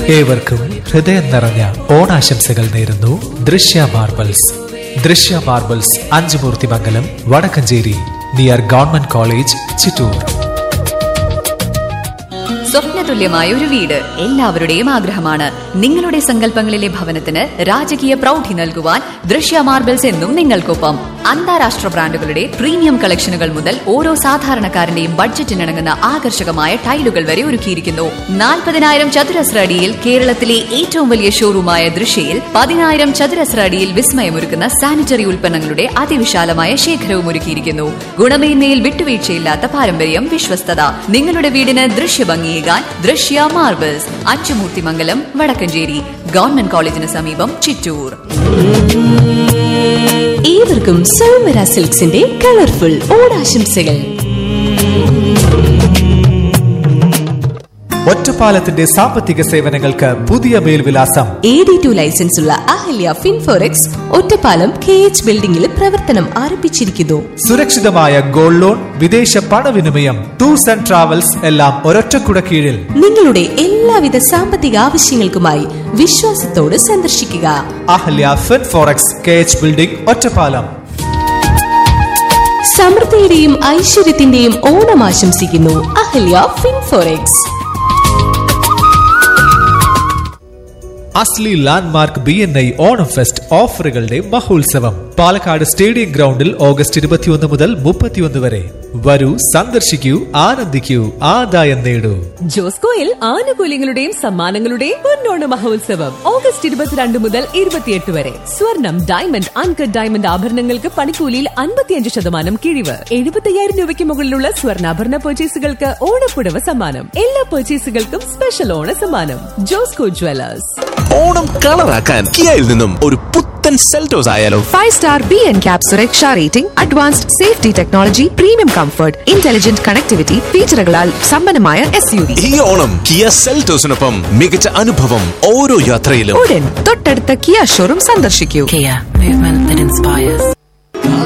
ഏവർക്കും ഹൃദയം നിറഞ്ഞ ഓണാശംസകൾ നേരുന്നു Drishya marbles Drishya marbles Anchumoorthymangalam Vadakkencherry near government college Chittur സ്വപ്നതുല്യമായ ഒരു വീട് എല്ലാവരുടെയും ആഗ്രഹമാണ് നിങ്ങളുടെ സങ്കല്പങ്ങളിലെ ഭവനത്തിന് രാജകീയ പ്രൗഢി നൽകുവാൻ ദൃശ്യ മാർബിൾസ് എന്നും നിങ്ങൾക്കൊപ്പം അന്താരാഷ്ട്ര ബ്രാൻഡുകളുടെ പ്രീമിയം കളക്ഷനുകൾ മുതൽ ഓരോ സാധാരണക്കാരന്റെയും ബഡ്ജറ്റിനിണങ്ങുന്ന ആകർഷകമായ ടൈലുകൾ വരെ ഒരുക്കിയിരിക്കുന്നു നാൽപ്പതിനായിരം ചതുരശ്ര അടിയിൽ കേരളത്തിലെ ഏറ്റവും വലിയ ഷോറൂമായ ദൃശ്യയിൽ പതിനായിരം ചതുരശ്ര അടിയിൽ വിസ്മയമൊരുക്കുന്ന സാനിറ്ററി ഉൽപ്പന്നങ്ങളുടെ അതിവിശാലമായ ശേഖരവും ഒരുക്കിയിരിക്കുന്നു ഗുണമേന്മയിൽ വിട്ടുവീഴ്ചയില്ലാത്ത പാരമ്പര്യം വിശ്വസ്തത നിങ്ങളുടെ വീടിന് ദൃശ്യഭംഗിയേകാൻ ദൃശ്യ മാർബിൾസ് അച്ചുമൂർത്തിമംഗലം വടക്കഞ്ചേരി ഗവൺമെന്റ് കോളേജിന് സമീപം ചിറ്റൂർ ഏവർക്കും സൗമര സിൽക്സിന്റെ കളർഫുൾ ഓണാശംസകൾ ഒറ്റപ്പാലത്തിന്റെ സാമ്പത്തിക സേവനങ്ങൾക്ക് പുതിയ മേൽവിലാസം എ ഡി ടു ലൈസൻസ് ഉള്ള Ahalya fin forex Ottapalam K H ബിൽഡിംഗിൽ പ്രവർത്തനം ആരംഭിച്ചിരിക്കുന്നു സുരക്ഷിതമായ ഗോൾഡ് ലോൺ വിദേശ പണവിനിമയം ടൂർസ് ആൻഡ് ട്രാവൽസ് എല്ലാം ഒരൊറ്റക്കുട കീഴിൽ നിങ്ങളുടെ എല്ലാവിധ സാമ്പത്തിക ആവശ്യങ്ങൾക്കുമായി വിശ്വാസത്തോട് സന്ദർശിക്കുക Ahalya fin forex K H building Ottapalam സമൃദ്ധിയുടെയും ഐശ്വര്യത്തിന്റെയും ഓണം ആശംസിക്കുന്നു അഹല്യ ഫിൻഫോറെക്സ് അസ്ലി landmark B N I Onam fest ഓഫറുകളുടെ മഹോത്സവം പാലക്കാട് സ്റ്റേഡിയം ഗ്രൗണ്ടിൽ ഓഗസ്റ്റ് ഇരുപത്തിയൊന്ന് മുതൽ മുപ്പത്തിയൊന്ന് വരെ വരൂ സന്ദർശിക്കൂ ആനന്ദിക്കൂ ആദായം നേടൂ ജോസ്കോയിൽ ആനുകൂല്യങ്ങളുടെയും സമ്മാനങ്ങളുടെയും പൊന്നോണ മഹോത്സവം ഓഗസ്റ്റ് ഇരുപത്തിരണ്ട് മുതൽ ഇരുപത്തിയെട്ട് വരെ സ്വർണം ഡയമണ്ട് അൺകട്ട് ഡയമണ്ട് ആഭരണങ്ങൾക്ക് പണിക്കൂലിയിൽ അൻപത്തിയഞ്ച് ശതമാനം കിഴിവ് എഴുപത്തയ്യായിരം രൂപയ്ക്ക് മുകളിലുള്ള സ്വർണ്ണാഭരണ പർച്ചേസുകൾക്ക് ഓണപ്പുടവ സമ്മാനം എല്ലാ പർച്ചേസുകൾക്കും സ്പെഷ്യൽ ഓണ സമ്മാനം ജോസ്കോ ജ്വല്ലേഴ്സ് ഓണം കളറാക്കാൻ കിയയിൽ നിന്നും ഒരു പുത്തൻ സെൽറ്റോസ് ആയാലോ five star B N cap സുരക്ഷ rating advanced safety technology premium comfort intelligent connectivity ഫീച്ചറുകളാൽ സമ്പന്നമായ എസ് യു വി ഈ ഓണം കിയ സെൽറ്റോസിനൊപ്പം മികച്ച അനുഭവം ഓരോ യാത്രയിലും ഉടൻ തൊട്ടടുത്ത കിയ ഷോറൂം സന്ദർശിക്കൂ Kia, movement that inspires.